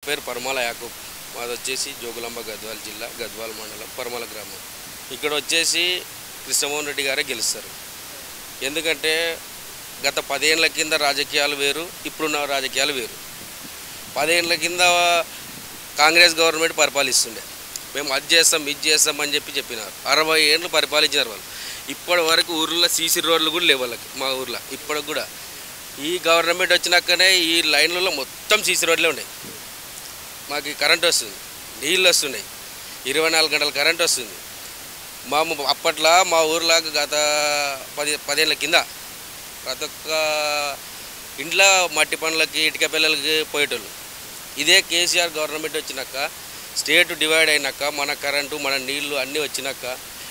పేరు పరమాల యాకూబ్ మాది వచ్చేసి జోగులాంబ గద్వాల జిల్లా గద్వాల మండలం పరమల గ్రామం ఇక్కడ వచ్చేసి కృష్ణమోహన్ రెడ్డి గారే గెలుస్తారు ఎందుకంటే గత పదేళ్ల కింద రాజకీయాలు వేరు ఇప్పుడున్న రాజకీయాలు వేరు పదేళ్ల కింద కాంగ్రెస్ గవర్నమెంట్ పరిపాలిస్తుండే మేము అది చేస్తాం ఇది చేస్తాం అని చెప్పి చెప్పినారు అరవై ఏళ్ళు పరిపాలించారు వాళ్ళు ఇప్పటి వరకు ఊర్లో సీసీ రోడ్లు కూడా లేవు వాళ్ళకి మా ఊర్లో ఇప్పటికి కూడా ఈ గవర్నమెంట్ వచ్చినాకనే ఈ లైన్లలో మొత్తం సీసీ రోడ్లే ఉన్నాయి మాకు కరెంట్ వస్తుంది నీళ్ళు వస్తున్నాయి ఇరవై నాలుగు గంటల కరెంట్ వస్తుంది మా ము- అప్పట్లో మా ఊర్లో గత పది పదేళ్ళ కింద ప్రతి ఒక్క ఇంట్లో మట్టి పనులకి ఇటుక పిల్లలకి పోయేటోళ్ళు ఇదే కేసీఆర్ గవర్నమెంట్ వచ్చినాక స్టేట్ డివైడ్ అయినాక మన కరెంటు మన నీళ్లు అన్నీ వచ్చినాక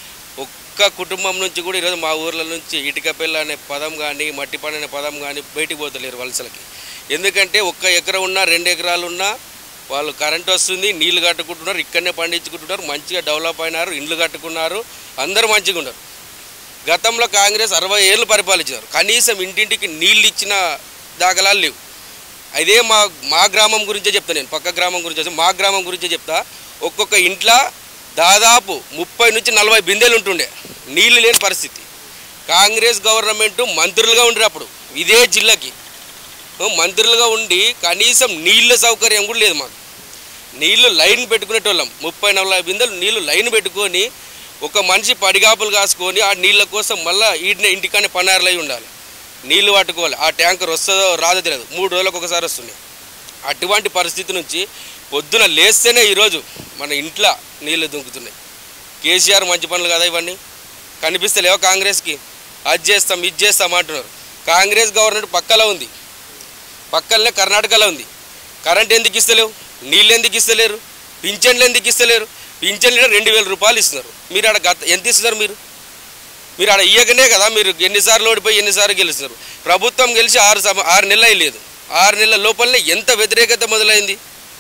ఒక్క కుటుంబం నుంచి కూడా ఈరోజు మా ఊర్ల నుంచి ఇటుక పిల్ల అనే పదం కానీ మట్టి పని అనే పదం కానీ బయటికి పోతలేరు వలసలకి ఎందుకంటే ఒక్క ఎకరం ఉన్నా రెండు ఎకరాలు ఉన్నా వాళ్ళు కరెంట్ వస్తుంది నీళ్లు కట్టుకుంటున్నారు ఇక్కడనే పండించుకుంటున్నారు మంచిగా డెవలప్ అయినారు ఇండ్లు కట్టుకున్నారు అందరూ మంచిగా ఉన్నారు గతంలో కాంగ్రెస్ అరవై ఏళ్ళు పరిపాలించారు కనీసం ఇంటింటికి నీళ్ళు ఇచ్చిన దాఖలాలు లేవు అదే మా మా గ్రామం గురించే చెప్తా నేను పక్క గ్రామం గురించి వస్తే మా గ్రామం గురించే చెప్తా ఒక్కొక్క ఇంట్లో దాదాపు ముప్పై నుంచి నలభై బిందెలు ఉంటుండే నీళ్లు లేని పరిస్థితి కాంగ్రెస్ గవర్నమెంట్ మంత్రులుగా ఉండ్రి అప్పుడు ఇదే జిల్లాకి మంత్రులుగా ఉండి కనీసం నీళ్ళ సౌకర్యం కూడా లేదు మాకు నీళ్లు లైన్ పెట్టుకునేటోళ్ళం ముప్పై నలభై బిందెలు నీళ్లు లైన్ పెట్టుకొని ఒక మనిషి పడిగాపులు కాసుకొని ఆ నీళ్ళ కోసం మళ్ళీ ఈడిన ఇంటికానే పన్నారులై ఉండాలి నీళ్లు పట్టుకోవాలి ఆ ట్యాంకర్ వస్తుందో రాదో తెలియదు మూడు రోజులకు ఒకసారి వస్తుంది అటువంటి పరిస్థితి నుంచి పొద్దున లేస్తేనే ఈరోజు మన ఇంట్లో నీళ్లు దుంకుతున్నాయి కేసీఆర్ మంచి పనులు కదా ఇవన్నీ కనిపిస్తలేవా కాంగ్రెస్కి అది చేస్తాం ఇది చేస్తాం అంటున్నారు కాంగ్రెస్ గవర్నమెంట్ పక్కలో ఉంది పక్కనే కర్ణాటకలో ఉంది కరెంట్ ఎందుకు ఇస్తలేవు నీళ్ళు ఎందుకు ఇస్తలేరు పింఛన్లు ఎందుకు ఇస్తలేరు పింఛన్లు రెండు వేల రూపాయలు ఇస్తున్నారు మీరు ఆడ గత ఎంత ఇస్తున్నారు మీరు మీరు ఆడ ఇయ్యకనే కదా మీరు ఎన్నిసార్లు ఓడిపోయి ఎన్నిసార్లు గెలుస్తున్నారు ప్రభుత్వం గెలిచి ఆరు సమ ఆరు నెలలు లేదు ఆరు నెలల లోపలనే ఎంత వ్యతిరేకత మొదలైంది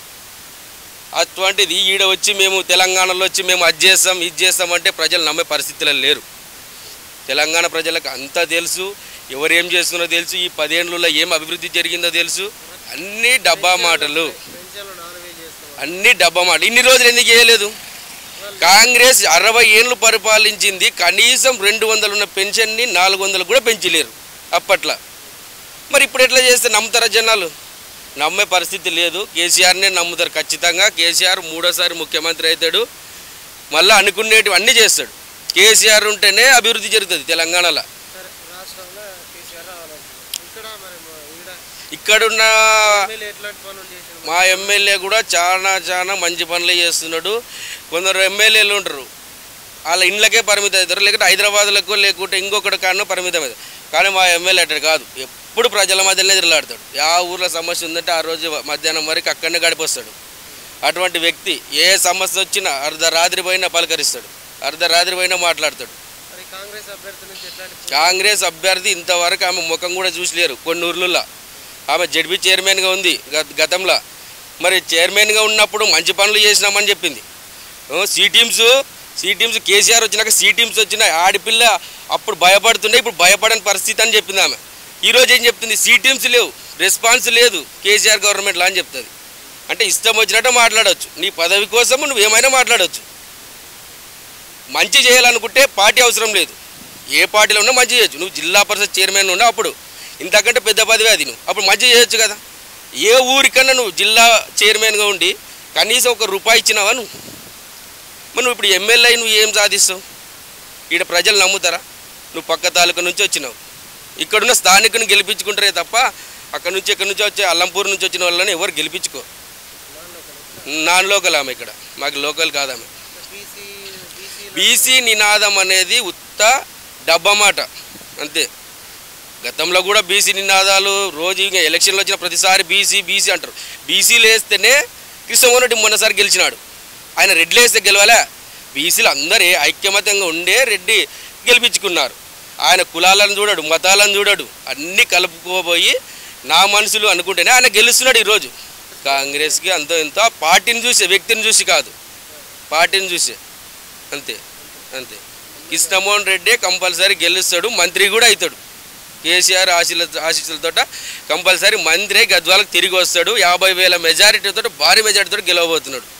అటువంటిది ఈడ వచ్చి మేము తెలంగాణలో వచ్చి మేము అది చేస్తాం ఇది చేస్తాం అంటే ప్రజలు నమ్మే పరిస్థితిలో లేరు తెలంగాణ ప్రజలకు అంతా తెలుసు ఎవరు ఏం చేస్తున్నారో తెలుసు ఈ పదేళ్ళలో ఏం అభివృద్ధి జరిగిందో తెలుసు అన్నీ డబ్బా మాటలు పెన్షన్లు నాలుగు చేస్తాం అన్ని డబ్బా మాట ఇన్ని రోజులు ఎందుకు చేయలేదు కాంగ్రెస్ అరవై ఏళ్ళు పరిపాలించింది కనీసం రెండు వందలు ఉన్న పెన్షన్ని నాలుగు వందలు కూడా పెంచలేరు అప్పట్లో మరి ఇప్పుడు ఎట్లా చేస్తే నమ్ముతారా జనాలు నమ్మే పరిస్థితి లేదు కేసీఆర్నే నమ్ముతారు ఖచ్చితంగా కేసీఆర్ మూడోసారి ముఖ్యమంత్రి అవుతాడు మళ్ళీ అనుకునేటివి అన్నీ చేస్తాడు కేసీఆర్ ఉంటేనే అభివృద్ధి జరుగుతుంది తెలంగాణలో సరే రాష్ట్రంలో కేసీఆర్ రావాలంటున్నారు ఇక్కడ మరి మా ఈడ ఇక్కడున్న ఎమ్మెల్యే ఎట్లాంటి పనులు చేసిన మా ఎమ్మెల్యే కూడా చాలా చాలా మంచి పనులే చేస్తున్నాడు కొందరు ఎమ్మెల్యేలు ఉంటారు వాళ్ళ ఇండ్లకే పరిమితం అవుతారు లేకుంటే హైదరాబాద్లకు లేకుంటే ఇంకొకటి కాను పరిమితం అవుతారు కానీ మా ఎమ్మెల్యే అట్లా కాదు ఎప్పుడు ప్రజల మధ్యలోనే తిరలాడతాడు ఆ ఊర్లో సమస్య ఉందంటే ఆ రోజు మధ్యాహ్నం వరకు అక్కడనే గడిపొస్తాడు అటువంటి వ్యక్తి ఏ సమస్య వచ్చినా అర్ధరాత్రి పోయినా పలకరిస్తాడు అర్ధరాత్రి పోయినా మాట్లాడతాడు మరి కాంగ్రెస్ అభ్యర్థి నుంచి ఎట్లాంటి కాంగ్రెస్ అభ్యర్థి ఇంతవరకు ఆమె ముఖం కూడా చూసలేరు కొన్ని ఊర్లలో ఆమె జడ్పీ చైర్మన్గా ఉంది గత- గతంలో మరి చైర్మన్గా ఉన్నప్పుడు మంచి పనులు చేసినామని చెప్పింది ఓ, C teams C teams KCR వచ్చినాక సి టీమ్స్ వచ్చిన ఆడపిల్ల అప్పుడు భయపడుతుండే ఇప్పుడు భయపడని పరిస్థితి అని చెప్పింది ఆమె ఈరోజు ఏం చెప్తుంది సి టీమ్స్ లేవు రెస్పాన్స్ లేదు కేసీఆర్ గవర్నమెంట్లో అని చెప్తుంది అంటే ఇష్టం వచ్చినట్టు మాట్లాడవచ్చు నీ పదవి కోసం నువ్వు ఏమైనా మాట్లాడవచ్చు మంచి చేయాలనుకుంటే పార్టీ అవసరం లేదు ఏ పార్టీలో ఉన్నా మంచి చేయొచ్చు నువ్వు జిల్లా పరిషత్ చైర్మన్ ఉన్నా అప్పుడు ఇంతకంటే పెద్ద పదవి అది నువ్వు అప్పుడు మంచి చేయొచ్చు కదా ఏ ఊరికన్నా నువ్వు జిల్లా చైర్మన్గా ఉండి కనీసం ఒక రూపాయి ఇచ్చినావా నువ్వు మరి నువ్వు ఇప్పుడు ఎమ్మెల్యే నువ్వు ఏం సాధిస్తావు ఈడ ప్రజలు నమ్ముతారా నువ్వు పక్క తాలూకా నుంచి వచ్చినావు ఇక్కడున్న స్థానికుని గెలిపించుకుంటారే తప్ప అక్కడ నుంచి ఎక్కడి నుంచి వచ్చే అల్లంపూర్ నుంచి వచ్చిన వాళ్ళని ఎవరు గెలిపించుకో నాన్ లోకల్ ఆమె ఇక్కడ మాకు లోకల్ కాదామె బీసీ బీసీ బీసీ నినాదం అనేది ఉత్త డబ్బా మాట అంతే గతంలో కూడా బీసీ నినాదాలు రోజు ఇంకా ఎలక్షన్లు వచ్చిన ప్రతిసారి బీసీ బీసీ అంటారు బీసీలు వేస్తేనే కృష్ణమోహన్ రెడ్డి మొన్నసారి గెలిచినాడు ఆయన రెడ్లు వేస్తే గెలవాలా బీసీలు అందరే ఐక్యమతంగా ఉండే రెడ్డి గెలిపించుకున్నారు ఆయన కులాలను చూడడు మతాలను చూడడు అన్నీ కలుపుకోబోయి నా మనుషులు అనుకుంటేనే ఆయన గెలుస్తున్నాడు ఈరోజు కాంగ్రెస్కి అంత ఇంత పార్టీని చూసి వ్యక్తిని చూసి కాదు పార్టీని చూసే అంతే అంతే కృష్ణమోహన్ రెడ్డి కంపల్సరీ గెలుస్తాడు మంత్రి కూడా అవుతాడు కేసీఆర్ ఆశీల ఆశీస్సులతో కంపల్సరీ మంత్రే గద్వాలకు తిరిగి వస్తాడు యాభై వేల మెజారిటీతో భారీ మెజారిటీతో గెలవబోతున్నాడు